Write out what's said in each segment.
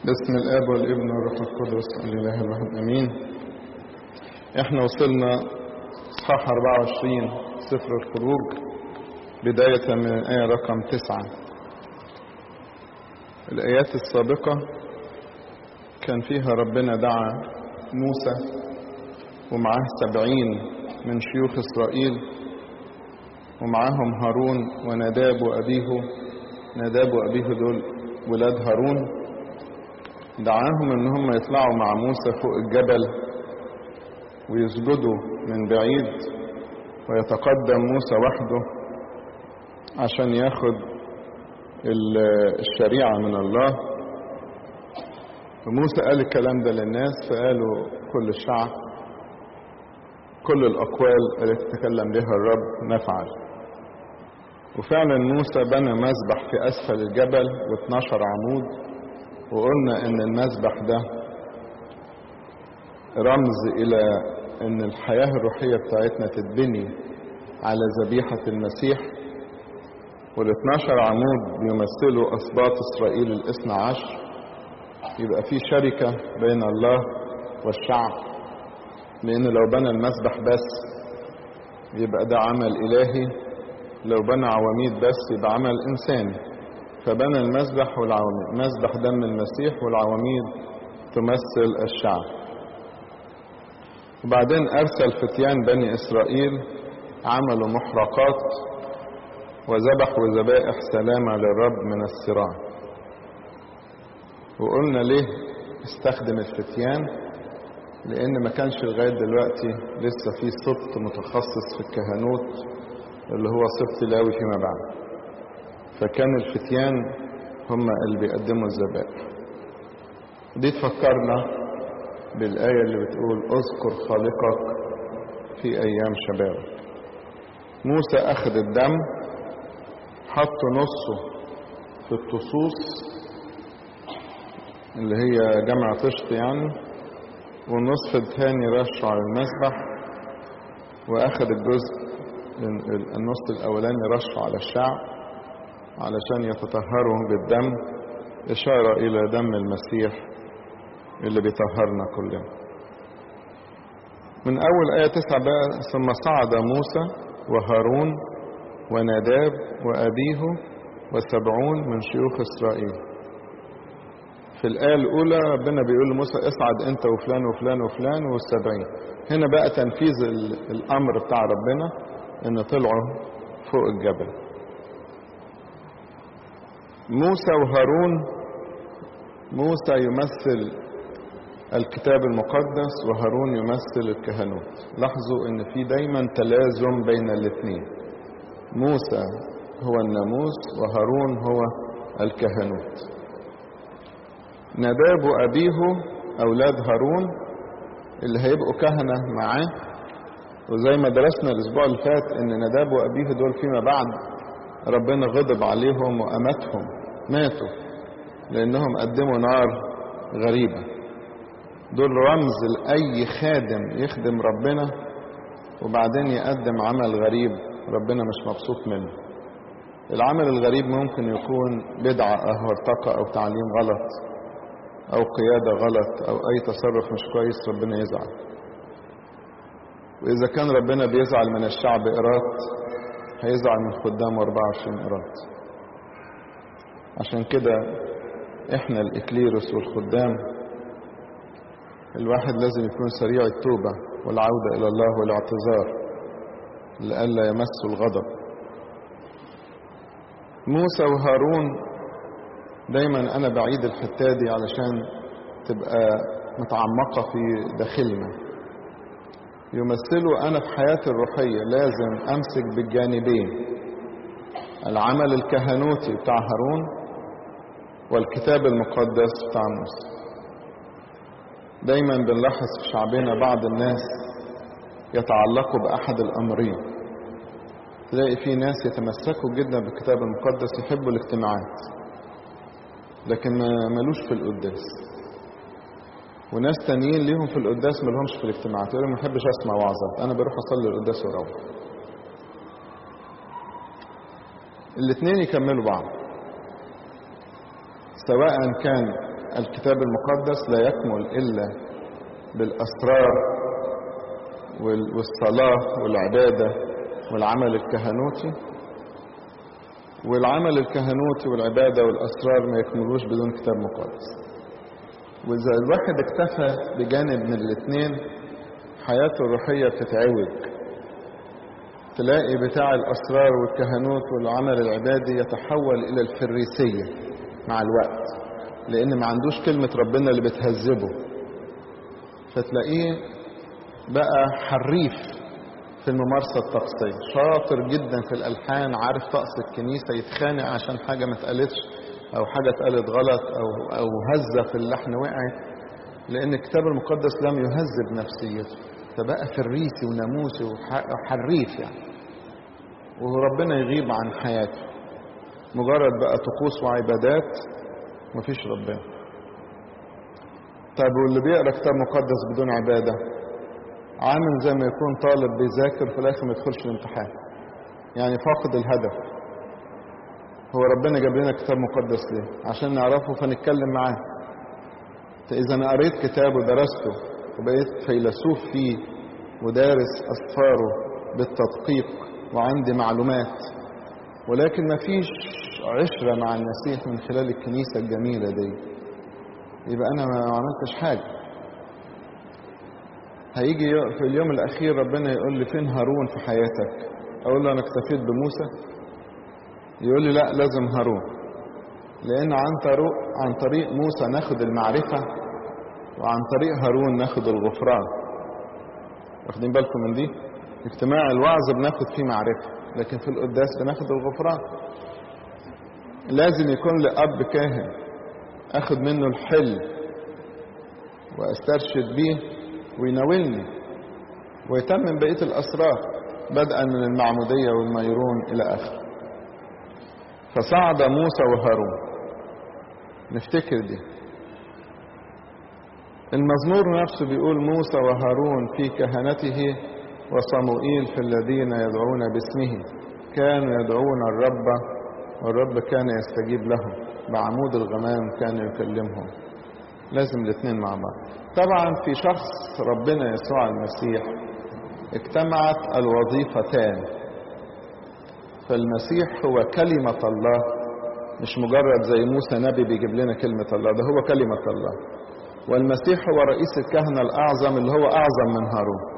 باسم الاب والابن والروح القدس الاله الواحد امين احنا وصلنا اصحاح 24 سفر الخروج بداية من الآية رقم تسعة الآيات السابقة كان فيها ربنا دعا موسى ومعاه سبعين من شيوخ إسرائيل ومعاهم هارون وناداب وأبيه ناداب وأبيه دول ولاد هارون دعاهم ان هم يطلعوا مع موسى فوق الجبل ويسجدوا من بعيد ويتقدم موسى وحده عشان ياخد الشريعة من الله وموسى قال الكلام ده للناس فقالوا كل الشعب كل الأقوال التي تتكلم بها الرب نفعل وفعلا موسى بنى مسبح في أسفل الجبل و12 عمود وقلنا ان المسبح ده رمز الى ان الحياة الروحية بتاعتنا تتبني على ذبيحة المسيح والاثناشر عمود بيمثلوا اسباط اسرائيل الاثنى عشر يبقى في شركة بين الله والشعب لان لو بنى المسبح بس يبقى ده عمل الهي لو بنى عواميد بس يبقى عمل انساني فبنى المسبح والعواميد مسبح دم المسيح والعواميد تمثل الشعب وبعدين أرسل فتيان بني إسرائيل عملوا محرقات وذبحوا ذبائح سلامة للرب من الصراع وقلنا ليه استخدم الفتيان لأن ما كانش لغاية دلوقتي لسه في سبط متخصص في الكهنوت اللي هو سبط لاوي فيما بعد فكان الفتيان هم اللي بيقدموا الذبائح دي تفكرنا بالآية اللي بتقول اذكر خالقك في أيام شبابك موسى أخذ الدم حط نصه في الطصوص اللي هي جمع طشت يعني والنصف الثاني رشه على المسبح وأخذ الجزء النص الأولاني رشه على الشعب علشان يتطهروا بالدم إشارة إلى دم المسيح اللي بيطهرنا كلنا من أول آية تسعة بقى ثم صعد موسى وهارون وناداب وأبيه وسبعون من شيوخ إسرائيل في الآية الأولى ربنا بيقول لموسى اصعد أنت وفلان وفلان وفلان والسبعين هنا بقى تنفيذ الأمر بتاع ربنا إن طلعوا فوق الجبل موسى وهارون موسى يمثل الكتاب المقدس وهارون يمثل الكهنوت لاحظوا ان في دايما تلازم بين الاثنين موسى هو الناموس وهارون هو الكهنوت نداب وابيه اولاد هارون اللي هيبقوا كهنة معاه وزي ما درسنا الاسبوع اللي فات ان نداب وابيه دول فيما بعد ربنا غضب عليهم وأمتهم ماتوا لأنهم قدموا نار غريبة دول رمز لأي خادم يخدم ربنا وبعدين يقدم عمل غريب ربنا مش مبسوط منه العمل الغريب ممكن يكون بدعة أو هرطقة أو تعليم غلط أو قيادة غلط أو أي تصرف مش كويس ربنا يزعل وإذا كان ربنا بيزعل من الشعب إيرات هيزعل من خدامه 24 قراط عشان كده احنا الاكليروس والخدام الواحد لازم يكون سريع التوبة والعودة الى الله والاعتذار لئلا يمسوا الغضب موسى وهارون دايما انا بعيد الحتة دي علشان تبقى متعمقة في داخلنا يمثلوا أنا في حياتي الروحية لازم أمسك بالجانبين العمل الكهنوتي بتاع هارون والكتاب المقدس بتاع موسى دايما بنلاحظ في شعبنا بعض الناس يتعلقوا بأحد الأمرين تلاقي في ناس يتمسكوا جدا بالكتاب المقدس يحبوا الاجتماعات لكن ما ملوش في القداس وناس تانيين ليهم في القداس ما لهمش في الاجتماعات يقولوا ما بحبش اسمع وعظات انا بروح اصلي القداس واروح الاثنين يكملوا بعض سواء كان الكتاب المقدس لا يكمل إلا بالأسرار والصلاة والعبادة والعمل الكهنوتي والعمل الكهنوتي والعبادة والأسرار ما يكملوش بدون كتاب مقدس وإذا الواحد اكتفى بجانب من الاثنين حياته الروحية بتتعوج تلاقي بتاع الأسرار والكهنوت والعمل العبادي يتحول إلى الفريسية مع الوقت لأن ما عندوش كلمة ربنا اللي بتهذبه فتلاقيه بقى حريف في الممارسة الطقسية شاطر جدا في الألحان عارف طقس الكنيسة يتخانق عشان حاجة ما اتقالتش أو حاجة اتقالت غلط أو أو هزة في اللحن وقعت لأن الكتاب المقدس لم يهذب نفسيته فبقى فريسي وناموسي وحريف يعني وربنا يغيب عن حياته مجرد بقى طقوس وعبادات مفيش ربنا طيب واللي بيقرا كتاب مقدس بدون عباده عامل زي ما يكون طالب بيذاكر في الاخر ما يدخلش الامتحان يعني فاقد الهدف هو ربنا جاب لنا كتاب مقدس ليه عشان نعرفه فنتكلم معاه فاذا انا قريت كتاب ودرسته وبقيت فيلسوف فيه ودارس اسفاره بالتدقيق وعندي معلومات ولكن ما فيش عشرة مع المسيح من خلال الكنيسة الجميلة دي يبقى أنا ما عملتش حاجة هيجي في اليوم الأخير ربنا يقول لي فين هارون في حياتك أقول له أنا اكتفيت بموسى يقول لي لا لازم هارون لأن عن طريق عن طريق موسى ناخد المعرفة وعن طريق هارون ناخد الغفران واخدين بالكم من دي اجتماع الوعظ بناخد فيه معرفة لكن في القداس بناخد الغفران لازم يكون لأب كاهن أخد منه الحل وأسترشد بيه ويناولني ويتمم بقية الأسرار بدءا من المعمودية والميرون إلى آخره فصعد موسى وهارون نفتكر دي المزمور نفسه بيقول موسى وهارون في كهنته وصموئيل في الذين يدعون باسمه كانوا يدعون الرب والرب كان يستجيب لهم بعمود الغمام كان يكلمهم لازم الاثنين مع بعض طبعا في شخص ربنا يسوع المسيح اجتمعت الوظيفتان فالمسيح هو كلمة الله مش مجرد زي موسى نبي بيجيب لنا كلمة الله ده هو كلمة الله والمسيح هو رئيس الكهنة الأعظم اللي هو أعظم من هارون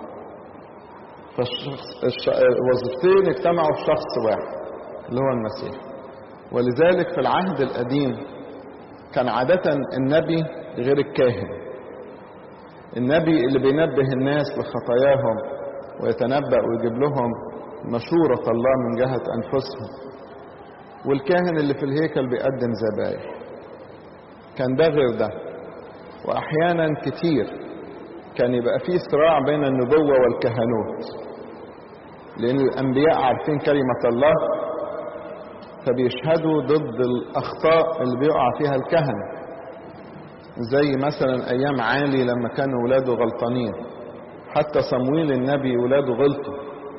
فالوظيفتين اجتمعوا في شخص واحد اللي هو المسيح ولذلك في العهد القديم كان عادة النبي غير الكاهن النبي اللي بينبه الناس لخطاياهم ويتنبأ ويجيب لهم مشورة الله من جهة أنفسهم والكاهن اللي في الهيكل بيقدم ذبايح كان ده غير ده وأحيانا كتير كان يبقى فيه صراع بين النبوة والكهنوت لأن الأنبياء عارفين كلمة الله فبيشهدوا ضد الأخطاء اللي بيقع فيها الكهنة زي مثلا أيام عالي لما كانوا ولاده غلطانين حتى صمويل النبي ولاده غلطوا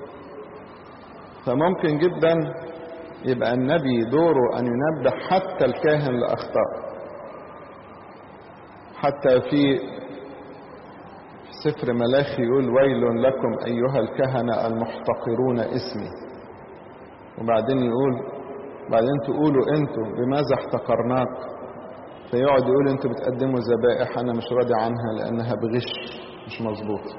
فممكن جدا يبقى النبي دوره أن ينبه حتى الكاهن لأخطاء حتى في سفر ملاخي يقول ويل لكم أيها الكهنة المحتقرون اسمي وبعدين يقول بعدين تقولوا انتوا بماذا احتقرناك فيقعد يقول انتوا بتقدموا ذبائح انا مش راضي عنها لانها بغش مش مظبوط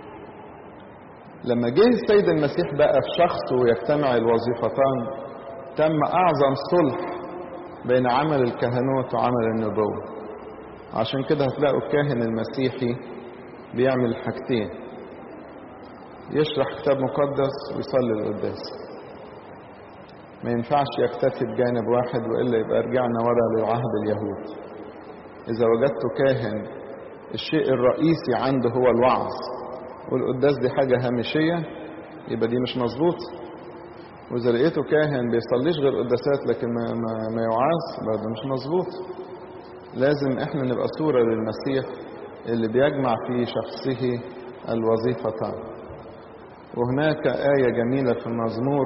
لما جه السيد المسيح بقى في شخص ويجتمع الوظيفتان تم اعظم صلح بين عمل الكهنوت وعمل النبوة عشان كده هتلاقوا الكاهن المسيحي بيعمل حاجتين يشرح كتاب مقدس ويصلي القداس ما ينفعش يكتفي بجانب واحد والا يبقى رجعنا ورا لعهد اليهود اذا وجدت كاهن الشيء الرئيسي عنده هو الوعظ والقداس دي حاجه هامشيه يبقى دي مش مظبوط واذا لقيته كاهن بيصليش غير قداسات لكن ما, ما, ما يوعظ برضه مش مظبوط لازم احنا نبقى صوره للمسيح اللي بيجمع في شخصه الوظيفتان وهناك آية جميلة في المزمور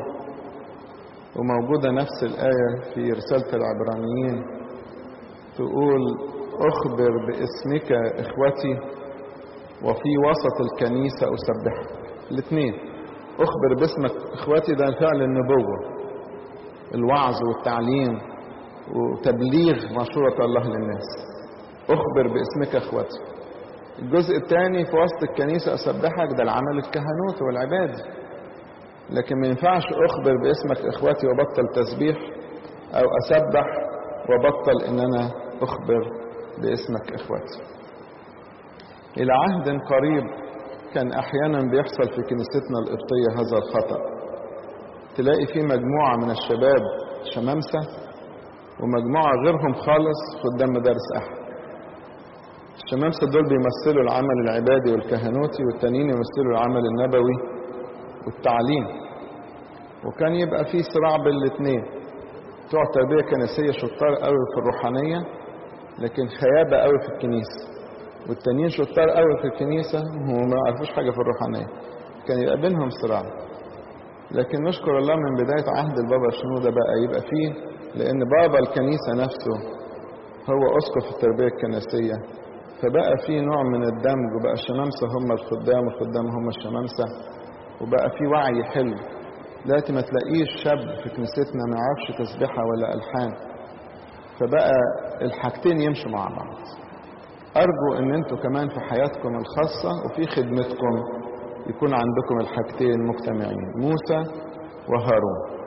وموجودة نفس الآية في رسالة العبرانيين تقول أخبر باسمك إخوتي وفي وسط الكنيسة أسبحك الاثنين أخبر باسمك إخوتي ده فعل النبوة الوعظ والتعليم وتبليغ مشورة الله للناس أخبر باسمك إخوتي الجزء الثاني في وسط الكنيسة أسبحك ده العمل الكهنوت والعبادي لكن ما ينفعش أخبر باسمك إخوتي وبطل تسبيح أو أسبح وبطل إن أنا أخبر باسمك إخوتي إلى عهد قريب كان أحيانا بيحصل في كنيستنا القبطية هذا الخطأ تلاقي في مجموعة من الشباب شمامسة ومجموعة غيرهم خالص قدام مدارس أحد الشمامسة دول بيمثلوا العمل العبادي والكهنوتي والتانيين يمثلوا العمل النبوي والتعليم وكان يبقى في صراع بين الاثنين بتوع تربية كنسية شطار قوي في الروحانية لكن خيابة قوي في الكنيسة والتانيين شطار قوي في الكنيسة وما يعرفوش حاجة في الروحانية كان يبقى بينهم صراع لكن نشكر الله من بداية عهد البابا شنودة بقى يبقى فيه لأن بابا الكنيسة نفسه هو أسقف التربية الكنسية فبقى في نوع من الدمج وبقى الشمامسة هم الخدام والخدام هم الشمامسة وبقى في وعي حلو دلوقتي ما تلاقيش شاب في كنيستنا ما يعرفش تسبيحة ولا ألحان فبقى الحاجتين يمشوا مع بعض أرجو أن أنتوا كمان في حياتكم الخاصة وفي خدمتكم يكون عندكم الحاجتين مجتمعين موسى وهارون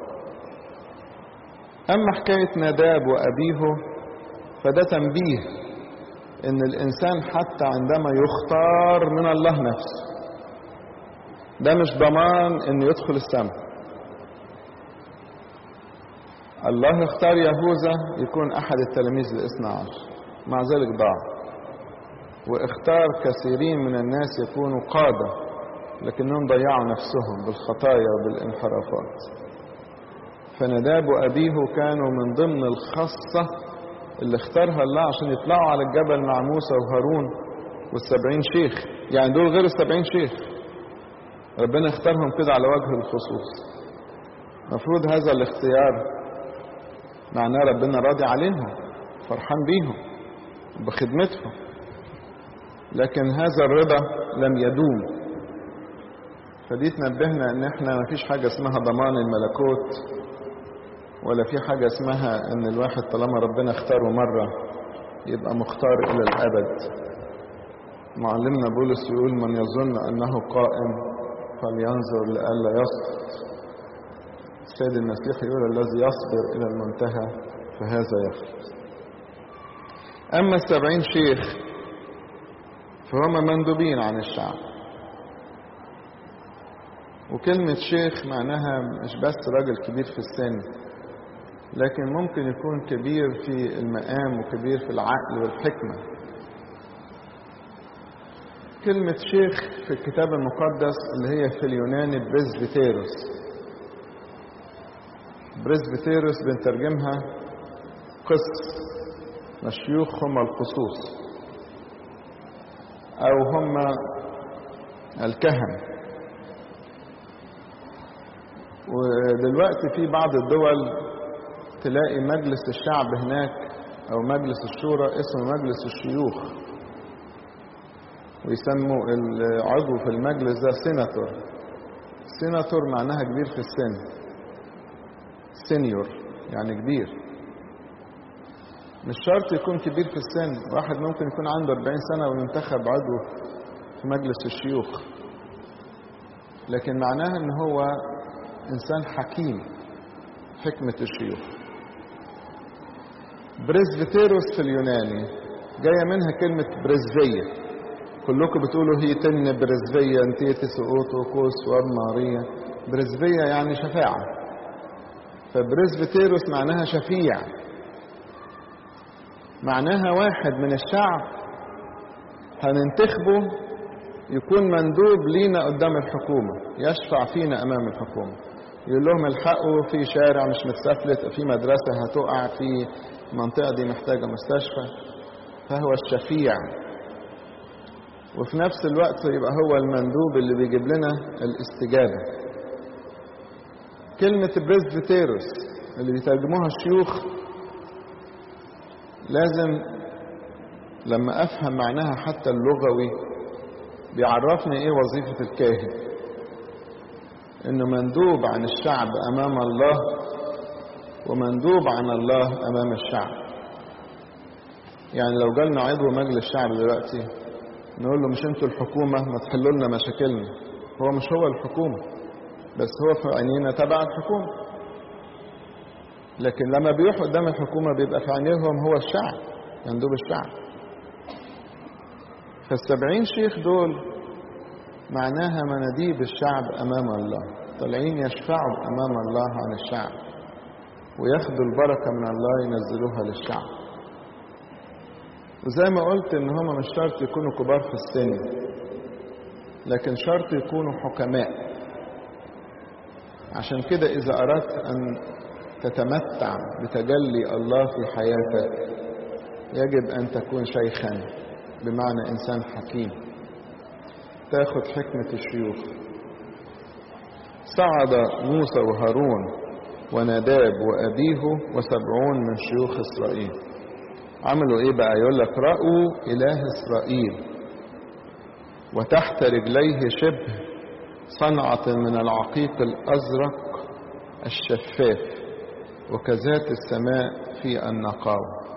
أما حكاية ناداب وأبيه فده تنبيه ان الانسان حتى عندما يختار من الله نفسه ده مش ضمان انه يدخل السماء الله اختار يهوذا يكون احد التلاميذ الاثنى عشر مع ذلك ضاع واختار كثيرين من الناس يكونوا قادة لكنهم ضيعوا نفسهم بالخطايا وبالانحرافات فنداب وأبيه كانوا من ضمن الخاصة اللي اختارها الله عشان يطلعوا على الجبل مع موسى وهارون والسبعين شيخ يعني دول غير السبعين شيخ ربنا اختارهم كده على وجه الخصوص مفروض هذا الاختيار معناه ربنا راضي عليهم فرحان بيهم بخدمتهم لكن هذا الرضا لم يدوم فدي تنبهنا ان احنا مفيش حاجة اسمها ضمان الملكوت ولا في حاجة اسمها ان الواحد طالما ربنا اختاره مرة يبقى مختار الى الابد معلمنا بولس يقول من يظن انه قائم فلينظر لئلا يسقط السيد المسيح يقول الذي يصبر الى المنتهى فهذا يخلص اما السبعين شيخ فهم مندوبين عن الشعب وكلمة شيخ معناها مش بس راجل كبير في السن لكن ممكن يكون كبير في المقام وكبير في العقل والحكمة كلمة شيخ في الكتاب المقدس اللي هي في اليوناني بريزبيتيروس بريزبيتيروس بنترجمها قس الشيوخ هم القصوص أو هم الكهنة ودلوقتي في بعض الدول تلاقي مجلس الشعب هناك او مجلس الشورى اسمه مجلس الشيوخ ويسموا العضو في المجلس ده سيناتور سيناتور معناها كبير في السن سينيور يعني كبير مش شرط يكون كبير في السن واحد ممكن يكون عنده 40 سنة وينتخب عضو في مجلس الشيوخ لكن معناها ان هو انسان حكيم حكمة الشيوخ بريزبيتيروس في اليوناني جاية منها كلمة بريزفية كلكم بتقولوا هي تن بريزفية انتيتس اوتوكوس وارمارية بريزفية يعني شفاعة فبريزبيتيروس معناها شفيع معناها واحد من الشعب هننتخبه يكون مندوب لينا قدام الحكومة يشفع فينا أمام الحكومة يقول لهم الحقوا في شارع مش متسفلت في مدرسة هتقع في المنطقة دي محتاجة مستشفى فهو الشفيع وفي نفس الوقت يبقى هو المندوب اللي بيجيب لنا الاستجابة كلمة بريزبيتيروس اللي بيترجموها الشيوخ لازم لما أفهم معناها حتى اللغوي بيعرفني إيه وظيفة الكاهن إنه مندوب عن الشعب أمام الله ومندوب عن الله أمام الشعب يعني لو جالنا عضو مجلس الشعب دلوقتي نقول له مش انتوا الحكومة ما تحلوا لنا مشاكلنا هو مش هو الحكومة بس هو في عينينا تبع الحكومة لكن لما بيروح قدام الحكومة بيبقى في عينيهم هو الشعب مندوب الشعب فالسبعين شيخ دول معناها مناديب الشعب أمام الله طالعين يشفعوا أمام الله عن الشعب وياخدوا البركة من الله ينزلوها للشعب وزي ما قلت ان هم مش شرط يكونوا كبار في السن لكن شرط يكونوا حكماء عشان كده اذا اردت ان تتمتع بتجلي الله في حياتك يجب ان تكون شيخا بمعنى انسان حكيم تاخد حكمة الشيوخ صعد موسى وهارون وناداب وأبيه وسبعون من شيوخ إسرائيل عملوا ايه بقى يقول لك رأوا إله إسرائيل وتحت رجليه شبه صنعة من العقيق الأزرق الشفاف وكذات السماء في النقاوة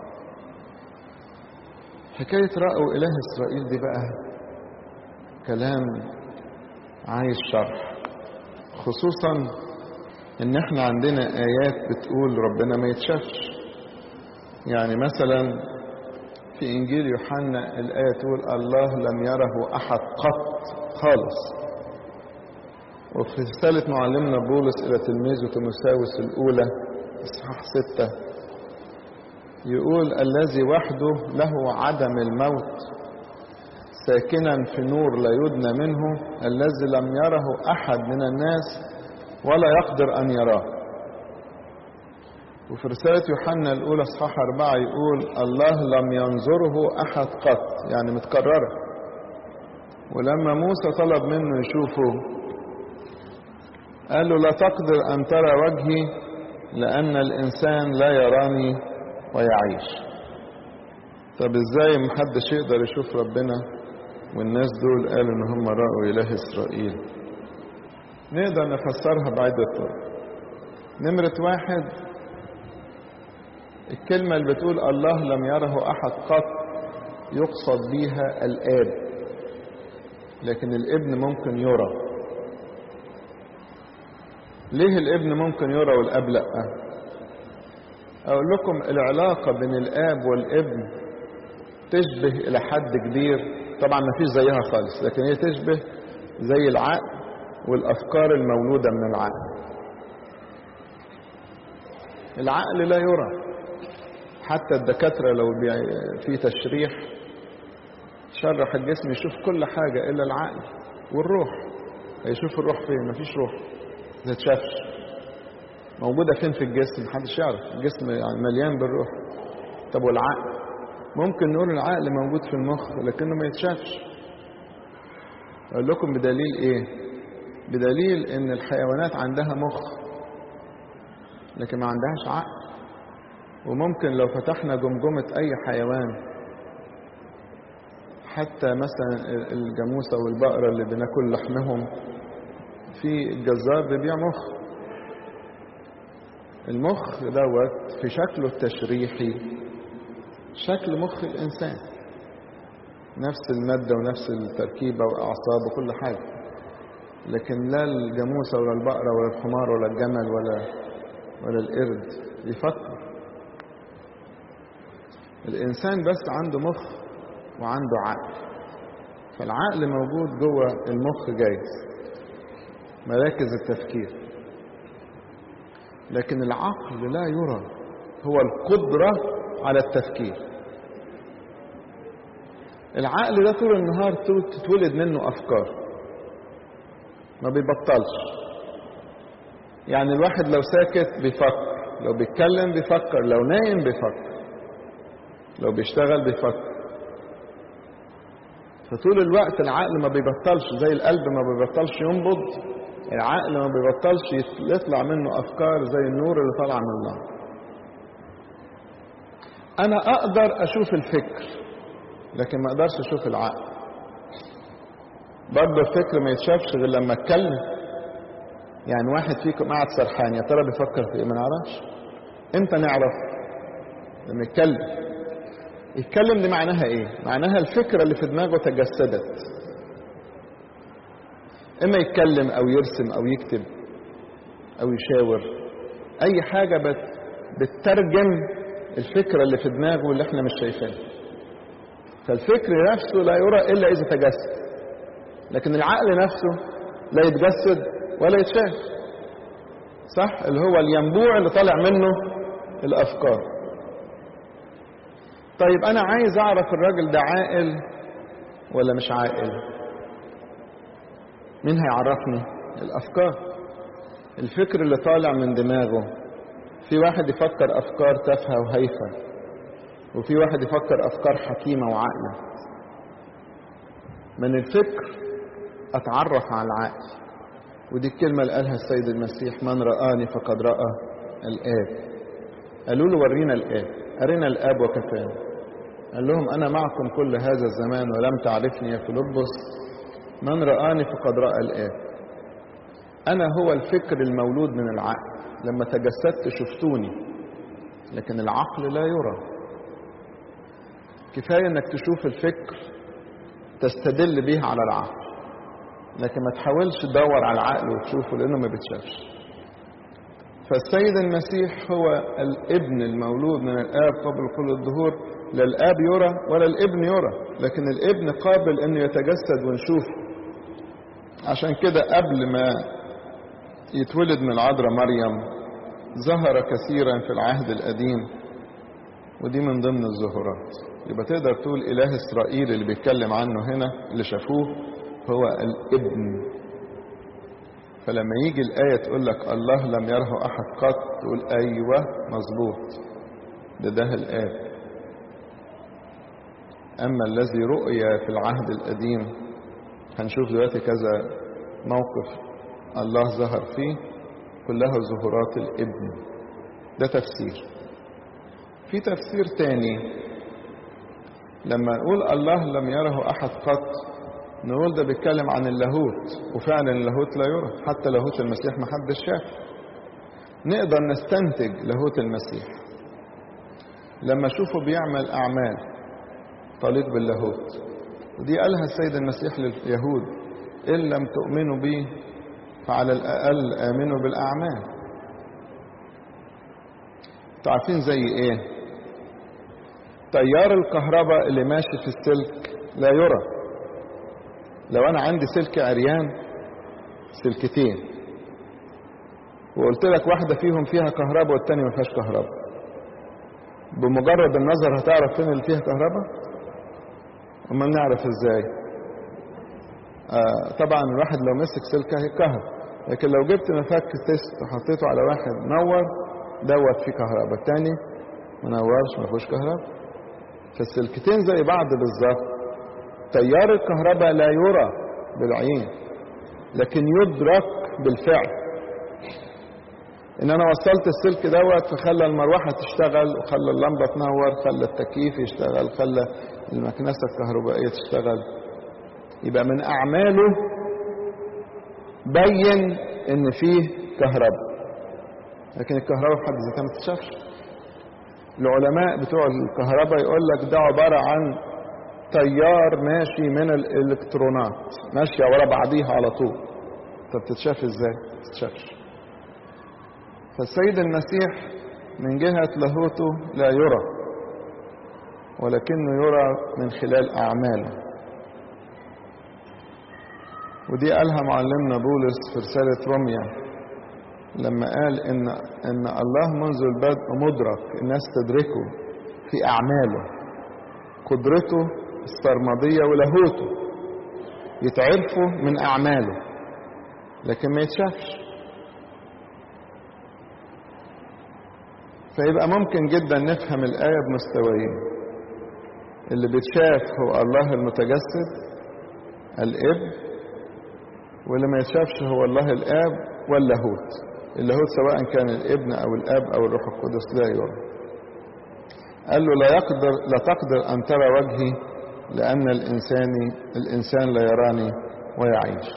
حكاية رأوا إله إسرائيل دي بقى كلام عايز شرح خصوصا ان احنا عندنا ايات بتقول ربنا ما يتشافش يعني مثلا في انجيل يوحنا الايه تقول الله لم يره احد قط خالص وفي رسالة معلمنا بولس إلى تلميذه تيموثاوس الأولى إصحاح ستة يقول الذي وحده له عدم الموت ساكنا في نور لا يدنى منه الذي لم يره أحد من الناس ولا يقدر أن يراه وفي رسالة يوحنا الأولى اصحاح أربعة يقول الله لم ينظره أحد قط يعني متكررة ولما موسى طلب منه يشوفه قال له لا تقدر أن ترى وجهي لأن الإنسان لا يراني ويعيش طب ازاي محدش يقدر يشوف ربنا والناس دول قالوا ان هم رأوا إله إسرائيل نقدر نفسرها بعدة طرق نمرة واحد الكلمة اللي بتقول الله لم يره أحد قط يقصد بيها الآب لكن الابن ممكن يرى ليه الابن ممكن يرى والأب لأ أقول لكم العلاقة بين الآب والابن تشبه إلى حد كبير طبعا ما فيش زيها خالص لكن هي تشبه زي العقل والأفكار المولودة من العقل العقل لا يرى حتى الدكاترة لو في تشريح شرح الجسم يشوف كل حاجة إلا العقل والروح هيشوف الروح فين مفيش روح ما تشافش موجودة فين في الجسم محدش يعرف الجسم يعني مليان بالروح طب والعقل ممكن نقول العقل موجود في المخ لكنه ما يتشافش اقول لكم بدليل ايه بدليل ان الحيوانات عندها مخ لكن ما عندهاش عقل وممكن لو فتحنا جمجمة اي حيوان حتى مثلا الجاموسة والبقرة اللي بناكل لحمهم في الجزار بيبيع مخ المخ دوت في شكله التشريحي شكل مخ الإنسان نفس المادة ونفس التركيبة وأعصاب وكل حاجة لكن لا الجاموسة ولا البقرة ولا الحمار ولا الجمل ولا ولا القرد يفكر الإنسان بس عنده مخ وعنده عقل فالعقل موجود جوه المخ جايز مراكز التفكير لكن العقل لا يرى هو القدرة على التفكير العقل ده طول النهار تتولد منه أفكار ما بيبطلش يعني الواحد لو ساكت بيفكر لو بيتكلم بيفكر لو نايم بيفكر لو بيشتغل بيفكر فطول الوقت العقل ما بيبطلش زي القلب ما بيبطلش ينبض العقل ما بيبطلش يطلع منه افكار زي النور اللي طالع من الله انا اقدر اشوف الفكر لكن ما اقدرش اشوف العقل برضه الفكر ما يتشافش غير لما اتكلم يعني واحد فيكم قاعد سرحان يا ترى بيفكر في ايه ما نعرفش امتى نعرف لما يتكلم يتكلم دي معناها ايه معناها الفكره اللي في دماغه تجسدت اما يتكلم او يرسم او يكتب او يشاور اي حاجه بت بتترجم الفكره اللي في دماغه اللي احنا مش شايفينها فالفكر نفسه لا يرى الا اذا تجسد لكن العقل نفسه لا يتجسد ولا يتشاف صح اللي هو الينبوع اللي طالع منه الافكار طيب انا عايز اعرف الراجل ده عاقل ولا مش عاقل مين هيعرفني الافكار الفكر اللي طالع من دماغه في واحد يفكر افكار تافهه وهايفه وفي واحد يفكر افكار حكيمه وعاقله من الفكر اتعرف على العقل ودي الكلمه اللي قالها السيد المسيح من رآني فقد رأى الآب قالوا له ورينا الآب أرنا الآب وكفانا قال لهم أنا معكم كل هذا الزمان ولم تعرفني يا فيلبس من رآني فقد رأى الآب أنا هو الفكر المولود من العقل لما تجسدت شفتوني لكن العقل لا يرى كفاية انك تشوف الفكر تستدل به على العقل لكن ما تحاولش تدور على العقل وتشوفه لانه ما بتشافش فالسيد المسيح هو الابن المولود من الاب قبل كل الظهور لا الاب يرى ولا الابن يرى لكن الابن قابل انه يتجسد ونشوفه عشان كده قبل ما يتولد من العذراء مريم ظهر كثيرا في العهد القديم ودي من ضمن الظهورات يبقى تقدر تقول اله اسرائيل اللي بيتكلم عنه هنا اللي شافوه هو الابن فلما يجي الآية تقول لك الله لم يره أحد قط تقول أيوة مظبوط ده ده الآب أما الذي رؤي في العهد القديم هنشوف دلوقتي كذا موقف الله ظهر فيه كلها ظهورات الابن ده تفسير في تفسير تاني لما نقول الله لم يره أحد قط نقول ده بيتكلم عن اللاهوت وفعلا اللاهوت لا يرى حتى لاهوت المسيح ما حدش شاف نقدر نستنتج لاهوت المسيح لما اشوفه بيعمل اعمال تليق باللاهوت ودي قالها السيد المسيح لليهود ان لم تؤمنوا بي فعلى الاقل امنوا بالاعمال عارفين زي ايه تيار الكهرباء اللي ماشي في السلك لا يرى لو انا عندي سلك عريان سلكتين وقلت لك واحده فيهم فيها كهرباء والتانية ما فيهاش كهرباء بمجرد النظر هتعرف فين اللي فيها كهرباء وما نعرف ازاي آه طبعا الواحد لو مسك سلكه هيتكهرب لكن لو جبت مفك تيست وحطيته على واحد نور دوت فيه كهرباء التاني ما نورش ما فيهوش كهرباء فالسلكتين زي بعض بالظبط تيار الكهرباء لا يرى بالعين لكن يدرك بالفعل ان انا وصلت السلك دوت فخلى المروحه تشتغل وخلى اللمبه تنور خلى التكييف يشتغل خلى المكنسه الكهربائيه تشتغل يبقى من اعماله بين ان فيه كهرباء لكن الكهرباء في حد ذاتها ما تتشافش العلماء بتوع الكهرباء يقول لك ده عباره عن تيار ماشي من الالكترونات ماشيه ورا بعضيها على طول طب تتشاف ازاي ما تتشافش فالسيد المسيح من جهة لاهوته لا يرى ولكنه يرى من خلال أعماله ودي قالها معلمنا بولس في رسالة روميا لما قال إن إن الله منذ البدء مدرك الناس تدركه في أعماله قدرته السرمدية ولاهوته يتعرفوا من أعماله لكن ما يتشافش فيبقى ممكن جدا نفهم الآية بمستويين اللي بيتشاف هو الله المتجسد الابن واللي ما يتشافش هو الله الآب واللاهوت اللاهوت سواء كان الابن أو الآب أو الروح القدس لا يرى قال له لا يقدر لا تقدر أن ترى وجهي لأن الإنسان الإنسان لا يراني ويعيش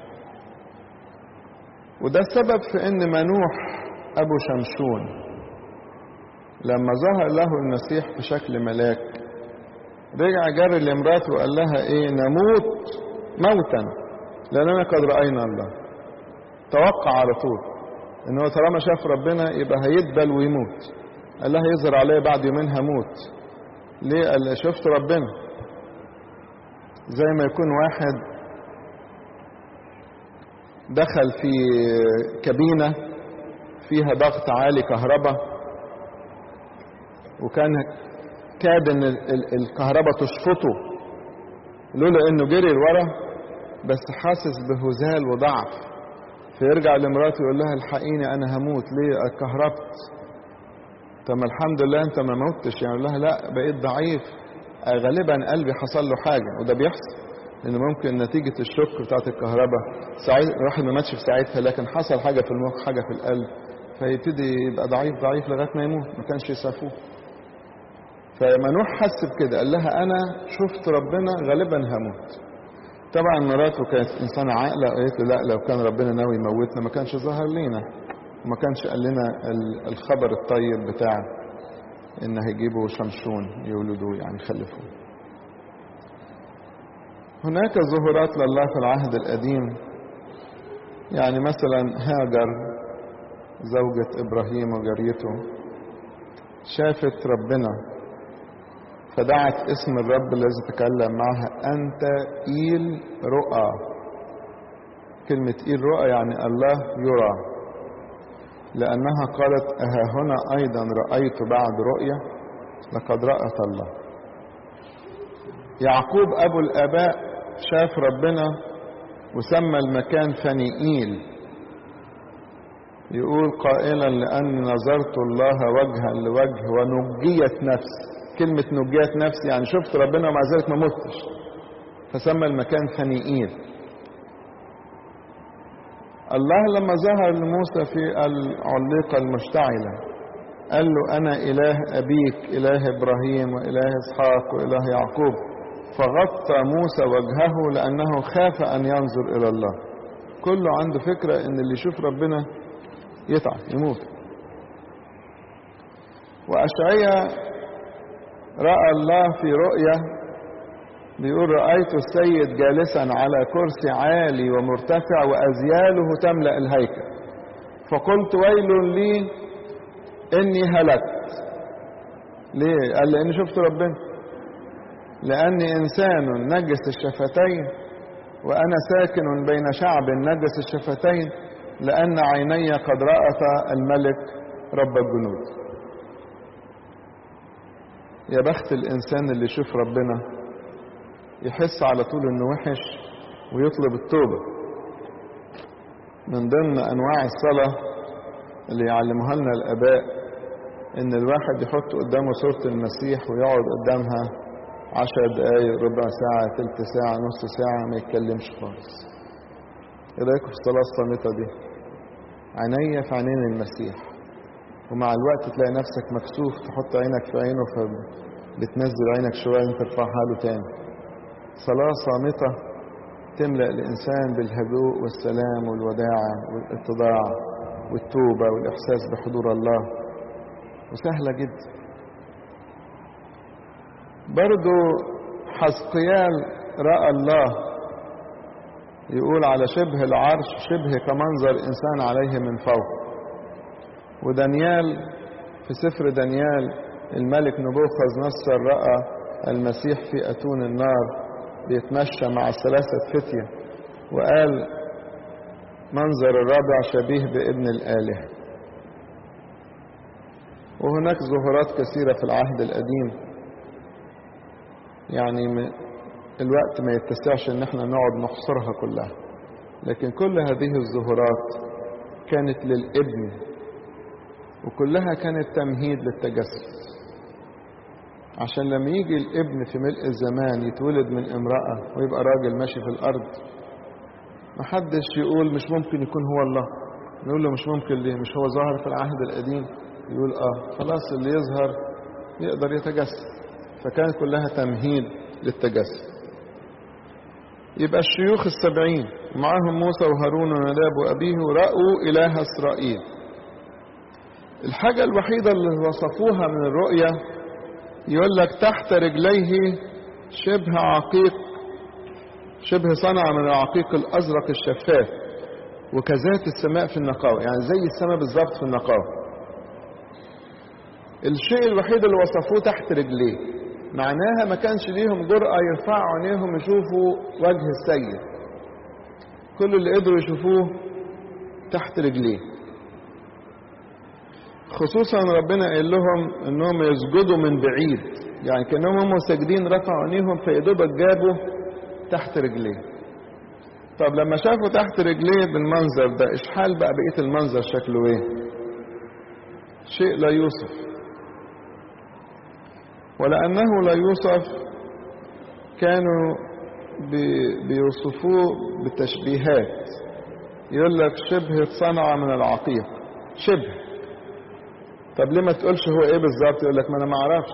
وده السبب في أن منوح أبو شمشون لما ظهر له المسيح في شكل ملاك رجع جري لمراته وقال لها ايه نموت موتا لاننا قد راينا الله توقع على طول ان هو طالما شاف ربنا يبقى هيدبل ويموت قال لها يظهر عليا بعد يومين هموت ليه قال شفت ربنا زي ما يكون واحد دخل في كابينه فيها ضغط عالي كهرباء وكان كاد ان الكهرباء تشفطه لولا انه جري لورا بس حاسس بهزال وضعف فيرجع لمراته يقول لها الحقيني انا هموت ليه اتكهربت طب الحمد لله انت ما موتش يعني يقول لها لا بقيت ضعيف غالبا قلبي حصل له حاجه وده بيحصل ان ممكن نتيجه الشك بتاعت الكهرباء ساعات الواحد ما ماتش في ساعتها لكن حصل حاجه في المخ حاجه في القلب فيبتدي يبقى ضعيف ضعيف لغايه ما يموت ما كانش يسافوه فمنوح حس بكده قال لها انا شفت ربنا غالبا هموت طبعا مراته كانت انسانه عاقله قالت له لا لو كان ربنا ناوي يموتنا ما كانش ظهر لينا وما كانش قال لنا الخبر الطيب بتاع ان هيجيبوا شمشون يولدوه يعني يخلفوه هناك ظهورات لله في العهد القديم يعني مثلا هاجر زوجة إبراهيم وجاريته شافت ربنا فدعت اسم الرب الذي تكلم معها أنت إيل رؤى كلمة إيل رؤى يعني الله يرى لأنها قالت أها هنا أيضا رأيت بعد رؤية لقد رأت الله يعقوب أبو الآباء شاف ربنا وسمى المكان فنيئيل يقول قائلا لأني نظرت الله وجها لوجه ونجيت نفسي كلمة نجيت نفسي يعني شفت ربنا ومع ذلك ما متش فسمى المكان فنيئيل الله لما ظهر لموسى في العليقة المشتعلة قال له أنا إله أبيك إله إبراهيم وإله إسحاق وإله يعقوب فغطى موسى وجهه لأنه خاف أن ينظر إلى الله كله عنده فكرة إن اللي يشوف ربنا يتعب يموت وأشعية رأى الله في رؤية بيقول رأيت السيد جالسا على كرسي عالي ومرتفع وأزياله تملأ الهيكل فقلت ويل لي إني هلكت ليه؟ قال لأني شفت ربنا لأني إنسان نجس الشفتين وأنا ساكن بين شعب نجس الشفتين لأن عيني قد رأت الملك رب الجنود يا بخت الإنسان اللي يشوف ربنا يحس على طول إنه وحش ويطلب التوبة من ضمن أنواع الصلاة اللي يعلموها لنا الآباء إن الواحد يحط قدامه صورة المسيح ويقعد قدامها عشر دقايق ربع ساعة تلت ساعة نص ساعة ما يتكلمش خالص ايه رايكم في الصلاة الصامتة دي عينيا في عينين المسيح ومع الوقت تلاقي نفسك مكسوف تحط عينك في عينه فبتنزل عينك شوية انت ترفعها له تاني صلاة صامتة تملأ الإنسان بالهدوء والسلام والوداعة والاتضاع والتوبة والإحساس بحضور الله وسهلة جدا برضو حزقيال رأى الله يقول على شبه العرش شبه كمنظر إنسان عليه من فوق ودانيال في سفر دانيال الملك نبوخذ نصر رأى المسيح في أتون النار بيتمشى مع الثلاثة فتية وقال منظر الرابع شبيه بابن الآلهة وهناك ظهورات كثيرة في العهد القديم يعني الوقت ما يتسعش ان احنا نقعد نحصرها كلها لكن كل هذه الظهورات كانت للابن وكلها كانت تمهيد للتجسد عشان لما يجي الابن في ملء الزمان يتولد من امرأة ويبقى راجل ماشي في الأرض محدش يقول مش ممكن يكون هو الله نقول له مش ممكن ليه مش هو ظاهر في العهد القديم يقول اه خلاص اللي يظهر يقدر يتجسد فكانت كلها تمهيد للتجسد يبقى الشيوخ السبعين ومعاهم موسى وهارون وناداب وأبيه رأوا إله إسرائيل الحاجة الوحيدة اللي وصفوها من الرؤية يقول لك تحت رجليه شبه عقيق شبه صنع من العقيق الأزرق الشفاف وكذات السماء في النقاوة يعني زي السماء بالظبط في النقاوة الشيء الوحيد اللي وصفوه تحت رجليه معناها ما كانش ليهم جرأة يرفعوا عينيهم يشوفوا وجه السيد كل اللي قدروا يشوفوه تحت رجليه خصوصا ربنا قال لهم انهم يسجدوا من بعيد يعني كانهم هم ساجدين رفعوا عينيهم فيدوبك جابوا تحت رجليه طب لما شافوا تحت رجليه بالمنظر ده ايش حال بقى بقيه المنظر شكله ايه شيء لا يوصف ولانه لا يوصف كانوا بيوصفوه بتشبيهات يقول لك شبه صنعة من العقيق شبه طب ليه ما تقولش هو ايه بالظبط يقول لك ما انا ما اعرفش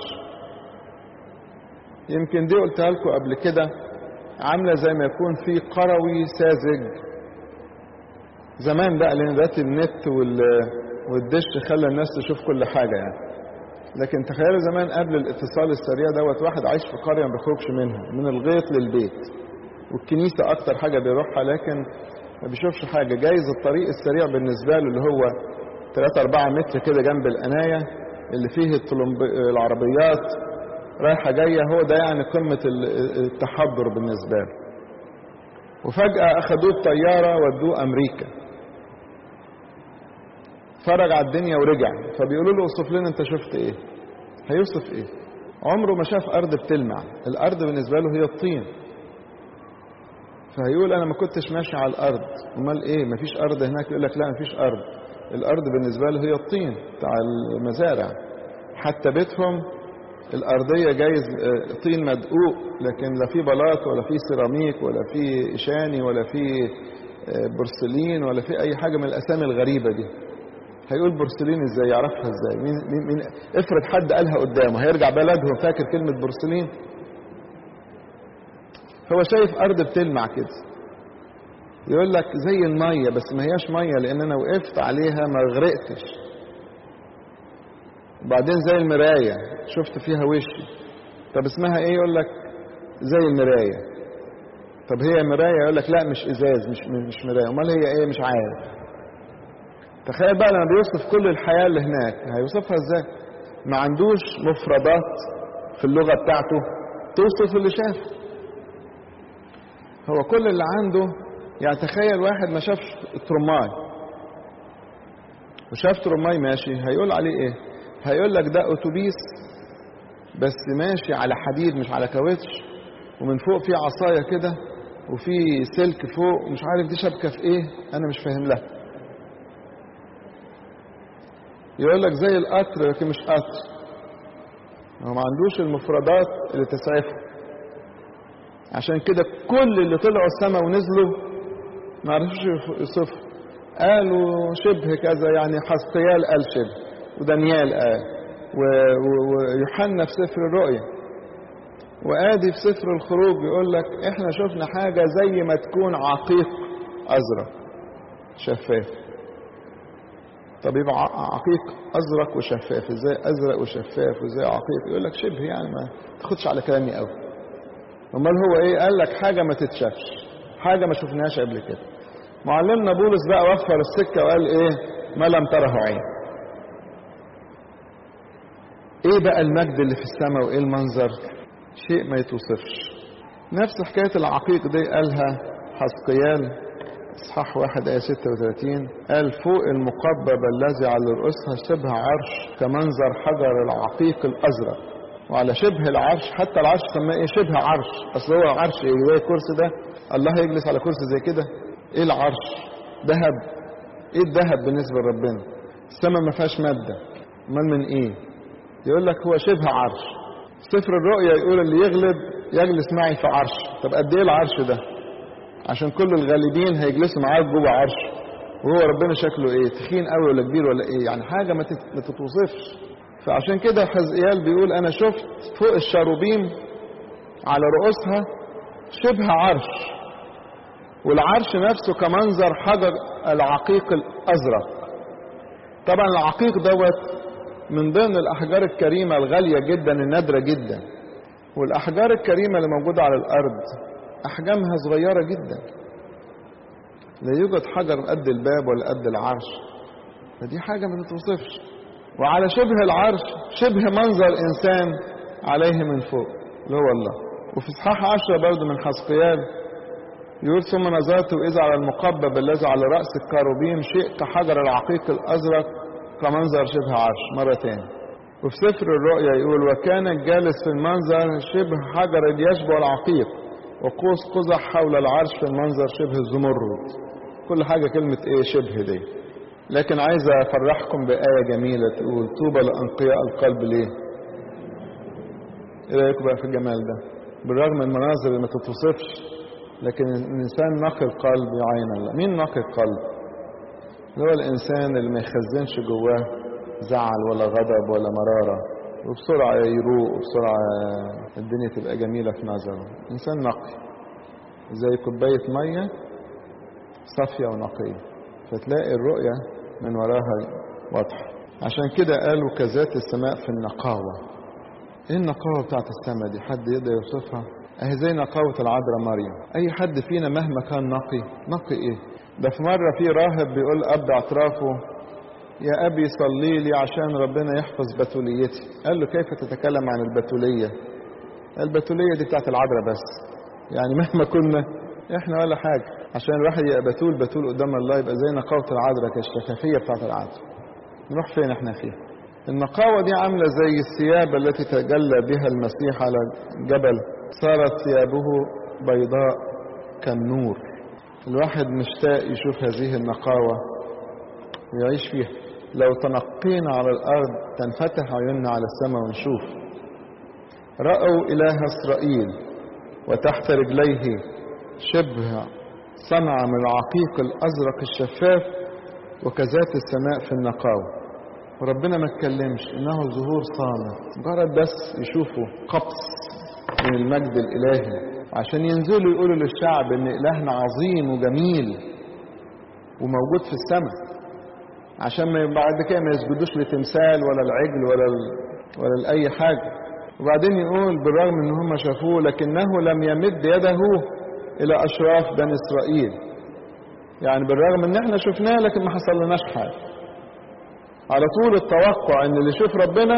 يمكن دي قلتها لكم قبل كده عامله زي ما يكون في قروي ساذج زمان بقى لان دلوقتي النت والدش خلى الناس تشوف كل حاجه يعني لكن تخيلوا زمان قبل الاتصال السريع دوت واحد عايش في قريه ما بيخرجش منها من الغيط للبيت والكنيسه اكتر حاجه بيروحها لكن ما بيشوفش حاجه جايز الطريق السريع بالنسبه له اللي هو 3 4 متر كده جنب القنايه اللي فيه الطلمب... العربيات رايحه جايه هو ده يعني قمه التحضر بالنسبه له وفجاه اخذوه بطياره ودوه امريكا اتفرج على الدنيا ورجع فبيقولوا له اوصف لنا انت شفت ايه هيوصف ايه عمره ما شاف ارض بتلمع الارض بالنسبه له هي الطين فهيقول انا ما كنتش ماشي على الارض امال ايه مفيش ارض هناك يقول لك لا مفيش ارض الارض بالنسبه له هي الطين بتاع المزارع حتى بيتهم الارضيه جايز طين مدقوق لكن لا في بلاط ولا في سيراميك ولا في اشاني ولا في بورسلين ولا في اي حاجه من الاسامي الغريبه دي هيقول بورسلين ازاي يعرفها ازاي مين, مين, مين افرض حد قالها قدامه هيرجع بلدهم فاكر كلمة بورسلين هو شايف ارض بتلمع كده يقول لك زي المية بس ما هياش مية لان انا وقفت عليها ما غرقتش وبعدين زي المراية شفت فيها وشي طب اسمها ايه يقول لك زي المراية طب هي مراية يقول لك لا مش ازاز مش مش مراية امال هي ايه مش عارف تخيل بقى لما بيوصف كل الحياة اللي هناك هيوصفها ازاي ما عندوش مفردات في اللغة بتاعته توصف اللي شافه هو كل اللي عنده يعني تخيل واحد ما شافش ترماي وشاف ترماي ماشي هيقول عليه ايه هيقول لك ده اتوبيس بس ماشي على حديد مش على كاوتش ومن فوق في عصايه كده وفي سلك فوق ومش عارف دي شبكه في ايه انا مش فاهم لها يقول لك زي القطر لكن مش قطر هو ما عندوش المفردات اللي تسعفه عشان كده كل اللي طلعوا السماء ونزلوا ما عرفوش يوصفوا قالوا شبه كذا يعني حسقيال قال شبه ودانيال قال ويوحنا في سفر الرؤيا وادي في سفر الخروج يقول لك احنا شفنا حاجه زي ما تكون عقيق ازرق شفاف طب يبقى عقيق ازرق وشفاف ازاي ازرق وشفاف وازاي عقيق يقول لك شبه يعني ما تاخدش على كلامي قوي امال هو ايه قال لك حاجه ما تتشافش حاجه ما شفناهاش قبل كده معلمنا بولس بقى وفر السكه وقال ايه ما لم تره عين ايه بقى المجد اللي في السماء وايه المنظر شيء ما يتوصفش نفس حكايه العقيق دي قالها حسقيال اصحاح واحد آية 36 قال فوق المقبب الذي على رؤوسها شبه عرش كمنظر حجر العقيق الأزرق وعلى شبه العرش حتى العرش سماه ايه شبه عرش اصل هو عرش ايه زي الكرسي ده الله يجلس على كرسي زي كده ايه العرش ذهب ايه الذهب بالنسبة لربنا السماء ما فيهاش مادة امال من ايه يقول لك هو شبه عرش سفر الرؤيا يقول اللي يغلب يجلس معي في عرش طب قد ايه العرش ده عشان كل الغالبين هيجلسوا معاك جوه عرش وهو ربنا شكله ايه تخين قوي ولا كبير ولا ايه يعني حاجه ما ما تتوصفش فعشان كده حزقيال بيقول انا شفت فوق الشاروبيم على رؤوسها شبه عرش والعرش نفسه كمنظر حجر العقيق الازرق طبعا العقيق دوت من ضمن الاحجار الكريمه الغاليه جدا النادره جدا والاحجار الكريمه اللي موجوده على الارض احجامها صغيره جدا لا يوجد حجر قد الباب ولا قد العرش فدي حاجه ما تتوصفش وعلى شبه العرش شبه منظر انسان عليه من فوق اللي هو الله وفي اصحاح عشرة برضه من حسقيال يقول ثم نظرت إذا على المقبب الذي على رأس الكروبيم شيء كحجر العقيق الأزرق كمنظر شبه عرش مرة تاني وفي سفر الرؤيا يقول وكان الجالس في المنظر شبه حجر يشبه العقيق وقوس قزح حول العرش في المنظر شبه الزمرد كل حاجة كلمة ايه شبه دي لكن عايز افرحكم بآية جميلة تقول طوبى لأنقياء القلب ليه ايه رأيكم بقى في الجمال ده بالرغم من المناظر اللي ما تتوصفش لكن الإنسان نقي القلب يعين الله مين نقي القلب اللي هو الإنسان اللي ما يخزنش جواه زعل ولا غضب ولا مرارة وبسرعة يروق وبسرعة الدنيا تبقى جميلة في نظره إنسان نقي زي كوباية مية صافية ونقية فتلاقي الرؤية من وراها واضحة عشان كده قالوا كذات السماء في النقاوة ايه النقاوة بتاعت السماء دي حد يقدر يوصفها اهي زي نقاوة العذراء مريم اي حد فينا مهما كان نقي نقي ايه ده في مرة في راهب بيقول اب اعترافه يا ابي صلي لي عشان ربنا يحفظ بتوليتي قال له كيف تتكلم عن البتولية البتولية دي بتاعت العذراء بس يعني مهما كنا احنا ولا حاجة عشان الواحد يبقى بتول بتول قدام الله يبقى زي نقاوة العذراء كالشفافية بتاعت العذراء نروح فين احنا فيها النقاوة دي عاملة زي الثياب التي تجلى بها المسيح على جبل صارت ثيابه بيضاء كالنور الواحد مشتاق يشوف هذه النقاوة ويعيش فيها لو تنقينا على الأرض تنفتح عيوننا على السماء ونشوف رأوا إله إسرائيل وتحت رجليه شبه صنع من العقيق الأزرق الشفاف وكذات السماء في النقاوة وربنا ما اتكلمش إنه ظهور صامت مجرد بس يشوفوا قبس من المجد الإلهي عشان ينزلوا يقولوا للشعب إن إلهنا عظيم وجميل وموجود في السماء عشان ما بعد كده ما يسجدوش لتمثال ولا العجل ولا ال... ولا لأي حاجة وبعدين يقول بالرغم ان هم شافوه لكنه لم يمد يده الى اشراف بني اسرائيل يعني بالرغم ان احنا شفناه لكن ما حصل لناش حاجه على طول التوقع ان اللي يشوف ربنا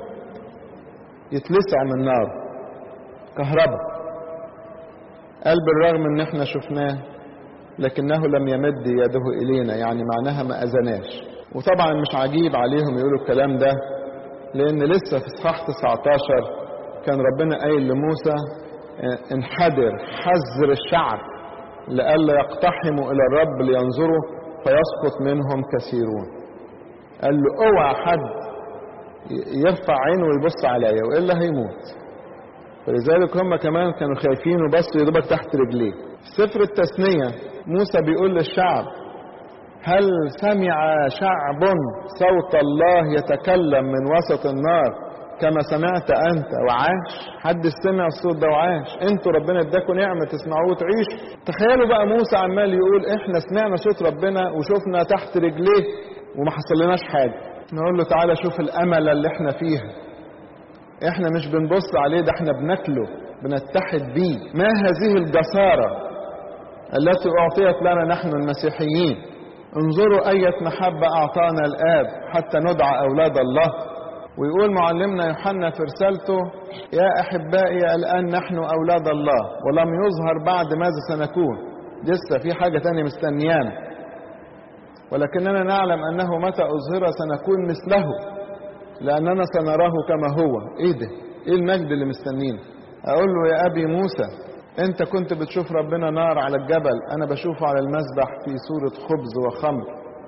يتلسع من النار كهرباء قال بالرغم ان احنا شفناه لكنه لم يمد يده الينا يعني معناها ما اذناش وطبعا مش عجيب عليهم يقولوا الكلام ده لان لسه في اصحاح 19 كان ربنا قايل لموسى انحدر حذر الشعب لئلا يقتحموا الى الرب لينظروا فيسقط منهم كثيرون قال له اوعى حد يرفع عينه ويبص عليا والا هيموت فلذلك هم كمان كانوا خايفين وبصوا يدوبك تحت رجليه في سفر التثنيه موسى بيقول للشعب هل سمع شعب صوت الله يتكلم من وسط النار كما سمعت انت وعاش حد سمع الصوت ده وعاش انتوا ربنا اداكم نعمه تسمعوه وتعيشوا تخيلوا بقى موسى عمال يقول احنا سمعنا صوت ربنا وشفنا تحت رجليه وما حصلناش حاجه نقول له تعالى شوف الامل اللي احنا فيها احنا مش بنبص عليه ده احنا بناكله بنتحد بيه ما هذه الجساره التي اعطيت لنا نحن المسيحيين انظروا أية محبة أعطانا الآب حتى ندعى أولاد الله ويقول معلمنا يوحنا في رسالته يا أحبائي الآن نحن أولاد الله ولم يظهر بعد ماذا سنكون لسه في حاجة تانية مستنيانا ولكننا نعلم أنه متى أظهر سنكون مثله لأننا سنراه كما هو إيه ده إيه المجد اللي مستنينا أقول له يا أبي موسى انت كنت بتشوف ربنا نار على الجبل انا بشوفه على المسبح في صورة خبز وخمر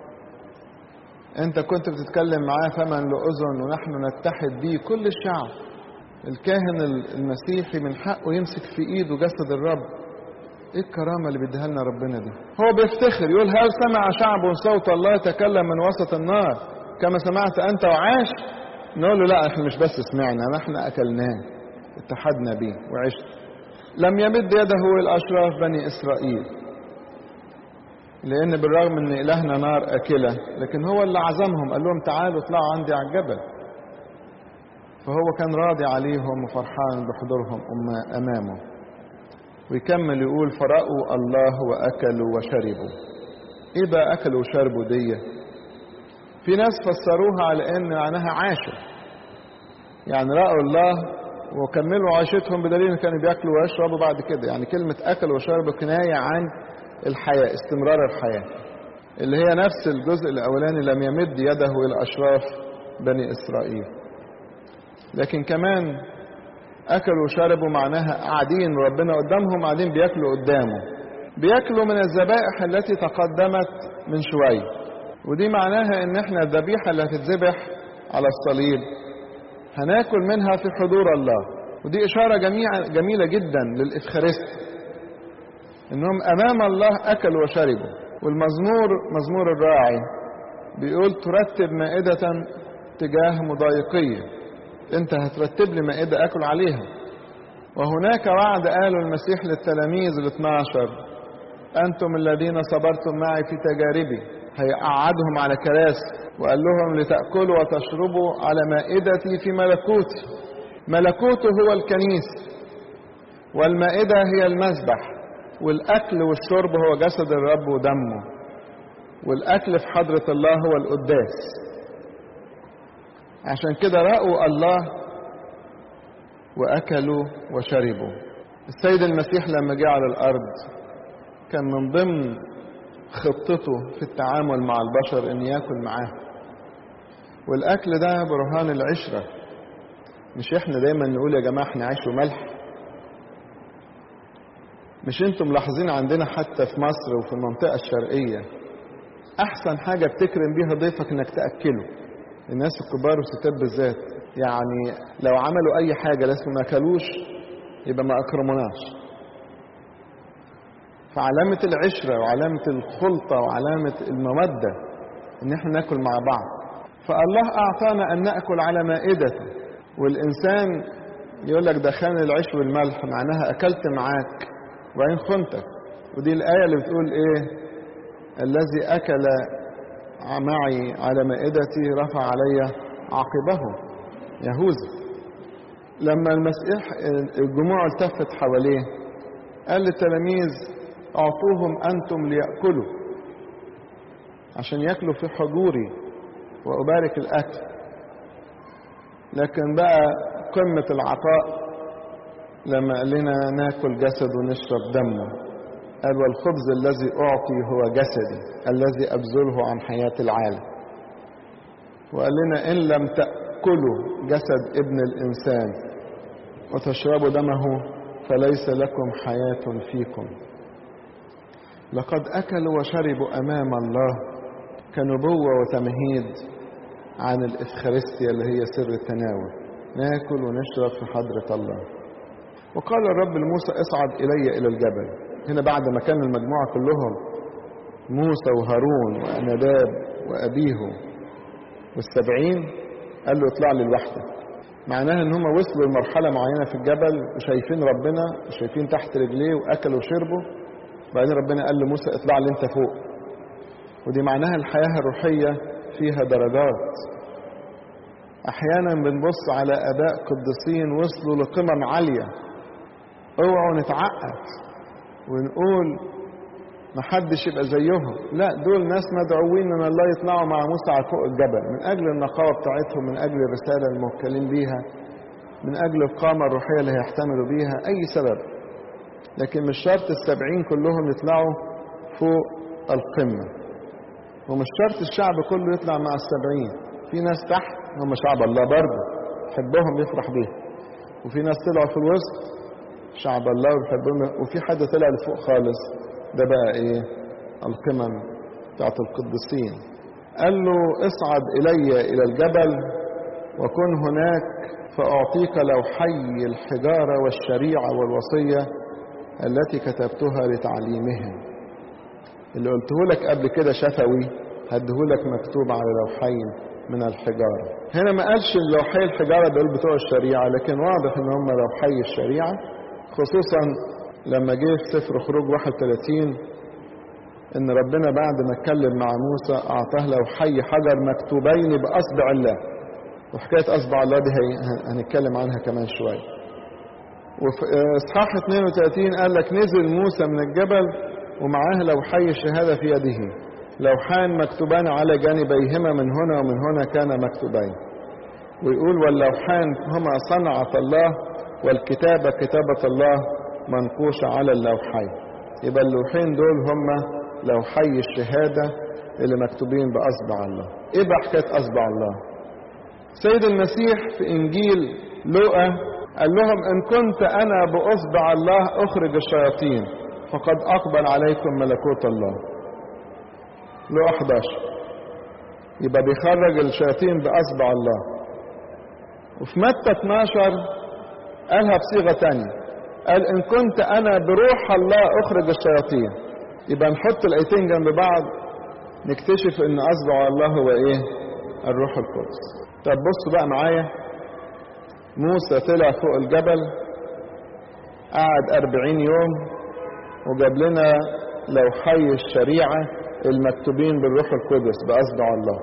انت كنت بتتكلم معاه فمن لأذن ونحن نتحد به كل الشعب الكاهن المسيحي من حقه يمسك في ايده جسد الرب ايه الكرامة اللي بيديها لنا ربنا دي هو بيفتخر يقول هل سمع شعب صوت الله يتكلم من وسط النار كما سمعت انت وعاش نقول له لا احنا مش بس سمعنا احنا اكلناه اتحدنا بيه وعشت لم يمد يده إلى أشراف بني إسرائيل لأن بالرغم أن إلهنا نار أكلة لكن هو اللي عزمهم قال لهم تعالوا اطلعوا عندي على الجبل فهو كان راضي عليهم وفرحان بحضورهم أمامه ويكمل يقول فرأوا الله وأكلوا وشربوا إيه بقى أكلوا وشربوا دي في ناس فسروها على إن معناها عاشوا يعني رأوا الله وكملوا عيشتهم بدليل ان كانوا بياكلوا ويشربوا بعد كده يعني كلمة أكل وشرب كناية عن الحياة استمرار الحياة اللي هي نفس الجزء الأولاني لم يمد يده إلى أشراف بني إسرائيل لكن كمان أكلوا وشربوا معناها قاعدين ربنا قدامهم قاعدين بياكلوا قدامه بياكلوا من الذبائح التي تقدمت من شوية ودي معناها ان احنا الذبيحة اللي هتتذبح على الصليب هناكل منها في حضور الله ودي إشارة جميلة, جميلة جدا للإفخارست إنهم أمام الله أكلوا وشربوا والمزمور مزمور الراعي بيقول ترتب مائدة تجاه مضايقية أنت هترتب لي مائدة أكل عليها وهناك وعد قاله المسيح للتلاميذ الاثناشر أنتم الذين صبرتم معي في تجاربي هيقعدهم على كراسي وقال لهم لتأكلوا وتشربوا على مائدتي في ملكوتي ملكوته هو الكنيسة والمائدة هي المذبح والأكل والشرب هو جسد الرب ودمه والأكل في حضرة الله هو القداس عشان كده رأوا الله وأكلوا وشربوا السيد المسيح لما جه على الأرض كان من ضمن خطته في التعامل مع البشر ان ياكل معاهم والاكل ده برهان العشره مش احنا دايما نقول يا جماعه احنا عيش وملح مش انتم ملاحظين عندنا حتى في مصر وفي المنطقه الشرقيه احسن حاجه بتكرم بيها ضيفك انك تاكله الناس الكبار والستات بالذات يعني لو عملوا اي حاجه لسه ما اكلوش يبقى ما اكرموناش فعلامة العشرة وعلامة الخلطة وعلامة المودة إن إحنا ناكل مع بعض فالله أعطانا أن نأكل على مائدته والإنسان يقول لك ده خان العيش والملح معناها أكلت معاك وإن خنتك ودي الآية اللي بتقول إيه الذي أكل معي على مائدتي رفع علي عاقبه يهوذا لما المسيح الجموع التفت حواليه قال للتلاميذ أعطوهم أنتم ليأكلوا عشان يأكلوا في حضوري وأبارك الأكل لكن بقى قمة العطاء لما قال لنا ناكل جسد ونشرب دمه قال والخبز الذي أعطي هو جسدي الذي أبذله عن حياة العالم وقال لنا إن لم تأكلوا جسد ابن الإنسان وتشربوا دمه فليس لكم حياة فيكم لقد أكلوا وشربوا أمام الله كنبوة وتمهيد عن الإفخارستيا اللي هي سر التناول ناكل ونشرب في حضرة الله وقال الرب لموسى اصعد إلي إلى الجبل هنا بعد ما كان المجموعة كلهم موسى وهارون وأناداب وأبيه والسبعين قال له اطلع لي لوحدك معناها ان هم وصلوا لمرحلة معينة في الجبل وشايفين ربنا وشايفين تحت رجليه واكلوا وشربوا بعدين ربنا قال لموسى اطلع لي انت فوق ودي معناها الحياة الروحية فيها درجات احيانا بنبص على اباء قديسين وصلوا لقمم عالية اوعوا نتعقد ونقول محدش يبقى زيهم لا دول ناس مدعوين من الله يطلعوا مع موسى على فوق الجبل من اجل النقاوة بتاعتهم من اجل الرسالة الموكلين بيها من اجل القامة الروحية اللي هيحتملوا بيها اي سبب لكن مش شرط السبعين كلهم يطلعوا فوق القمة ومش شرط الشعب كله يطلع مع السبعين في ناس تحت هم شعب الله برضه يحبهم يفرح بيهم وفي ناس طلعوا في الوسط شعب الله وبيحبهم وفي حد طلع لفوق خالص ده بقى ايه القمم بتاعت القديسين قال له اصعد الي الى الجبل وكن هناك فاعطيك لوحي الحجاره والشريعه والوصيه التي كتبتها لتعليمهم اللي قلته لك قبل كده شفوي هديهولك مكتوب على لوحين من الحجاره هنا ما قالش لوحي الحجاره دول بتوع الشريعه لكن واضح ان هم لوحي الشريعه خصوصا لما جه في سفر خروج 31 ان ربنا بعد ما اتكلم مع موسى اعطاه له حي حجر مكتوبين باصبع الله وحكايه اصبع الله دي هنتكلم عنها كمان شويه وفي اصحاح 32 قال لك نزل موسى من الجبل ومعاه لوحي الشهاده في يده لوحان مكتوبان على جانبيهما من هنا ومن هنا كان مكتوبين ويقول واللوحان هما صنعة الله والكتابة كتابة الله منقوشة على اللوحين يبقى اللوحين دول هما لوحي الشهادة اللي مكتوبين بأصبع الله ايه بقى حكاية أصبع الله سيد المسيح في إنجيل لوقا قال لهم إن كنت أنا بأصبع الله أخرج الشياطين فقد أقبل عليكم ملكوت الله لوقا 11 يبقى بيخرج الشياطين بأصبع الله وفي متى 12 قالها بصيغة تانية قال إن كنت أنا بروح الله أخرج الشياطين يبقى نحط الآيتين جنب بعض نكتشف إن أصبع الله هو إيه؟ الروح القدس. طب بصوا بقى معايا موسى طلع فوق الجبل قعد أربعين يوم وجاب لنا لوحي الشريعة المكتوبين بالروح القدس بأصبع الله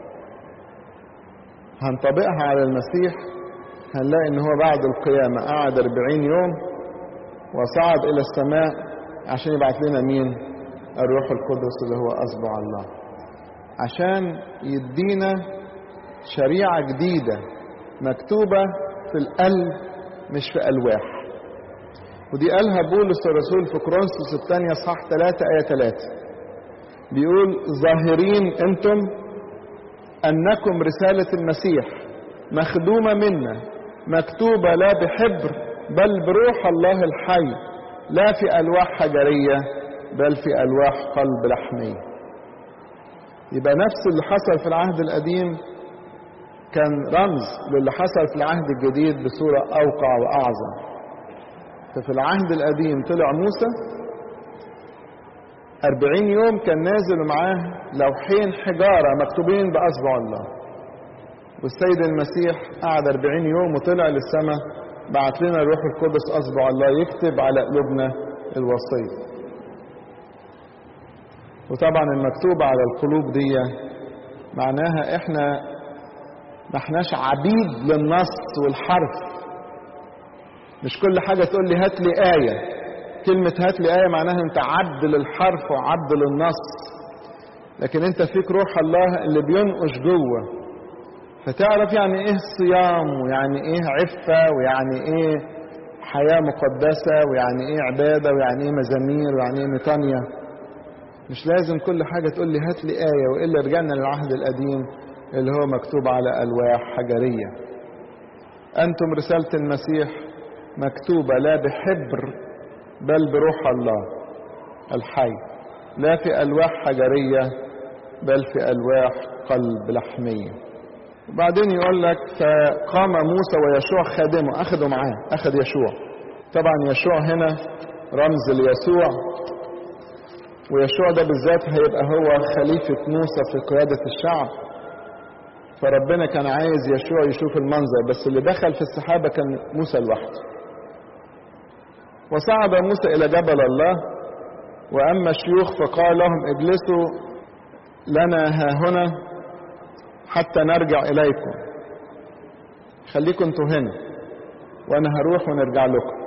هنطبقها على المسيح هنلاقي ان هو بعد القيامة قعد أربعين يوم وصعد إلى السماء عشان يبعث لنا مين الروح القدس اللي هو أصبع الله عشان يدينا شريعة جديدة مكتوبة في القلب مش في ألواح ودي قالها بولس الرسول في كورنثوس الثانية صح 3 آية 3 بيقول ظاهرين أنتم أنكم رسالة المسيح مخدومة منا مكتوبة لا بحبر بل بروح الله الحي لا في ألواح حجرية بل في ألواح قلب لحمية يبقى نفس اللي حصل في العهد القديم كان رمز للي حصل في العهد الجديد بصورة أوقع وأعظم ففي العهد القديم طلع موسى أربعين يوم كان نازل معاه لوحين حجارة مكتوبين بأصبع الله والسيد المسيح قعد أربعين يوم وطلع للسماء بعت لنا الروح القدس أصبع الله يكتب على قلوبنا الوصية وطبعا المكتوب على القلوب دي معناها احنا ما احناش عبيد للنص والحرف مش كل حاجة تقول لي هات لي آية كلمة هات لي آية معناها أنت عبد للحرف وعبد للنص لكن أنت فيك روح الله اللي بينقش جوه فتعرف يعني إيه الصيام ويعني إيه عفة ويعني إيه حياة مقدسة ويعني إيه عبادة ويعني إيه مزامير ويعني إيه ميطانيا مش لازم كل حاجة تقول لي هات لي آية وإلا رجعنا للعهد القديم اللي هو مكتوب على ألواح حجرية أنتم رسالة المسيح مكتوبة لا بحبر بل بروح الله الحي لا في ألواح حجرية بل في ألواح قلب لحمية وبعدين يقول لك فقام موسى ويشوع خادمه أخذوا معاه أخذ يشوع طبعا يشوع هنا رمز ليسوع ويشوع ده بالذات هيبقى هو خليفة موسى في قيادة الشعب فربنا كان عايز يشوع يشوف المنظر بس اللي دخل في السحابة كان موسى لوحده وصعد موسى إلى جبل الله وأما الشيوخ فقال لهم اجلسوا لنا ها هنا حتى نرجع إليكم خليكم انتوا هنا وأنا هروح ونرجع لكم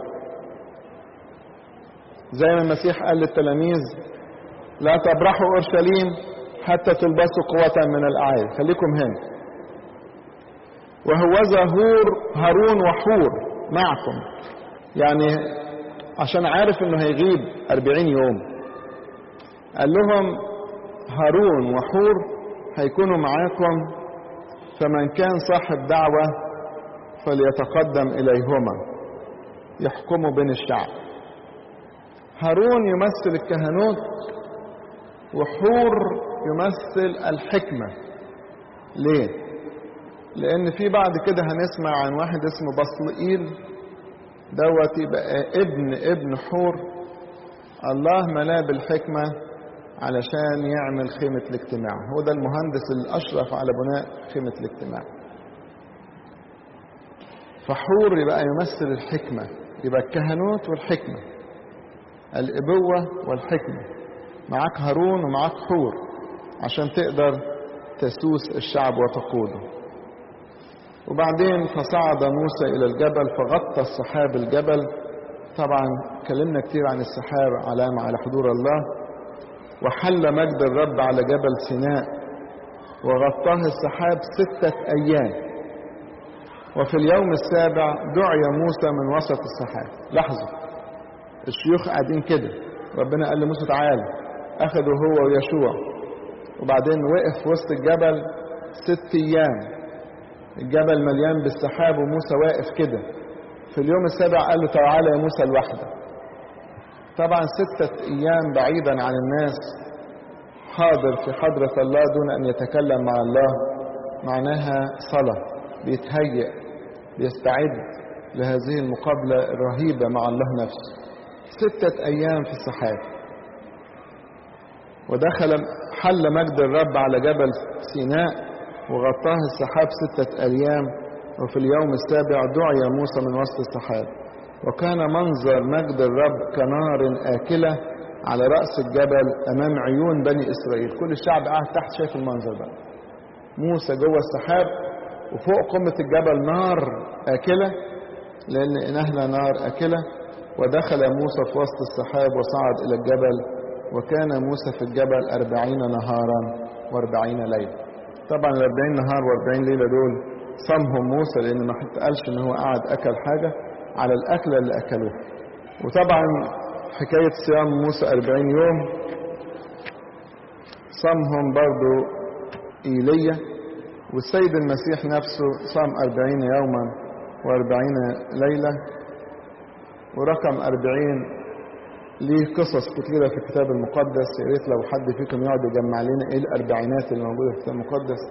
زي ما المسيح قال للتلاميذ لا تبرحوا أورشليم حتى تلبسوا قوة من الأعالي خليكم هنا وهوذا هور هارون وحور معكم يعني عشان عارف انه هيغيب أربعين يوم قال لهم هارون وحور هيكونوا معاكم فمن كان صاحب دعوة فليتقدم إليهما يحكموا بين الشعب هارون يمثل الكهنوت وحور يمثل الحكمة ليه؟ لأن في بعد كده هنسمع عن واحد اسمه بصلئيل دوت يبقى ابن ابن حور الله ملاه بالحكمة علشان يعمل خيمة الاجتماع هو ده المهندس الأشرف على بناء خيمة الاجتماع فحور يبقى يمثل الحكمة يبقى الكهنوت والحكمة الإبوة والحكمة معاك هارون ومعاك حور عشان تقدر تسوس الشعب وتقوده وبعدين فصعد موسى إلى الجبل فغطى السحاب الجبل طبعا اتكلمنا كتير عن السحاب علامة على حضور الله وحل مجد الرب على جبل سيناء وغطاه السحاب ستة أيام وفي اليوم السابع دعي موسى من وسط السحاب لاحظوا الشيوخ قاعدين كده ربنا قال لموسى تعالى أخده هو ويشوع وبعدين وقف في وسط الجبل ست أيام الجبل مليان بالسحاب وموسى واقف كده في اليوم السابع قال له تعالى يا موسى لوحدك طبعا ستة أيام بعيدا عن الناس حاضر في حضرة الله دون أن يتكلم مع الله معناها صلاة بيتهيأ بيستعد لهذه المقابلة الرهيبة مع الله نفسه ستة أيام في السحاب ودخل حل مجد الرب على جبل سيناء وغطاه السحاب ستة أيام وفي اليوم السابع دعي موسى من وسط السحاب وكان منظر مجد الرب كنار آكلة على رأس الجبل أمام عيون بني إسرائيل كل الشعب قاعد تحت شايف المنظر ده موسى جوه السحاب وفوق قمة الجبل نار آكلة لأن نهلة نار آكلة ودخل موسى في وسط السحاب وصعد إلى الجبل وكان موسى في الجبل أربعين نهارا وأربعين ليلة طبعا الأربعين نهار وأربعين ليلة دول صامهم موسى لأن ما قالش إن هو قعد أكل حاجة على الأكلة اللي أكلوها وطبعا حكاية صيام موسى أربعين يوم صامهم برضو إيليا والسيد المسيح نفسه صام أربعين يوما وأربعين ليلة ورقم أربعين ليه قصص كتيرة في الكتاب المقدس يا ريت لو حد فيكم يقعد يجمع لنا ايه الأربعينات اللي موجودة في الكتاب المقدس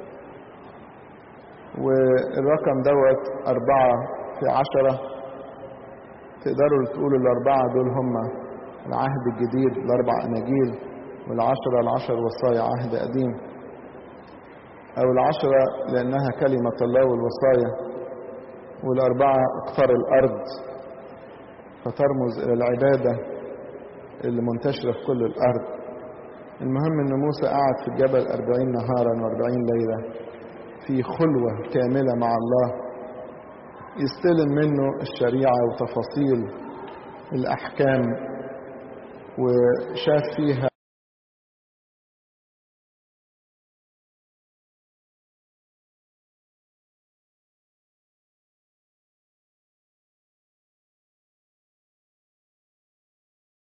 والرقم دوت أربعة في عشرة تقدروا تقولوا الأربعة دول هم العهد الجديد الأربع أناجيل والعشرة العشر وصايا عهد قديم أو العشرة لأنها كلمة الله والوصايا والأربعة اقتر الأرض فترمز إلى العبادة اللي منتشرة في كل الأرض المهم أن موسى قعد في الجبل أربعين نهارا وأربعين ليلة في خلوة كاملة مع الله يستلم منه الشريعة وتفاصيل الأحكام وشاف فيها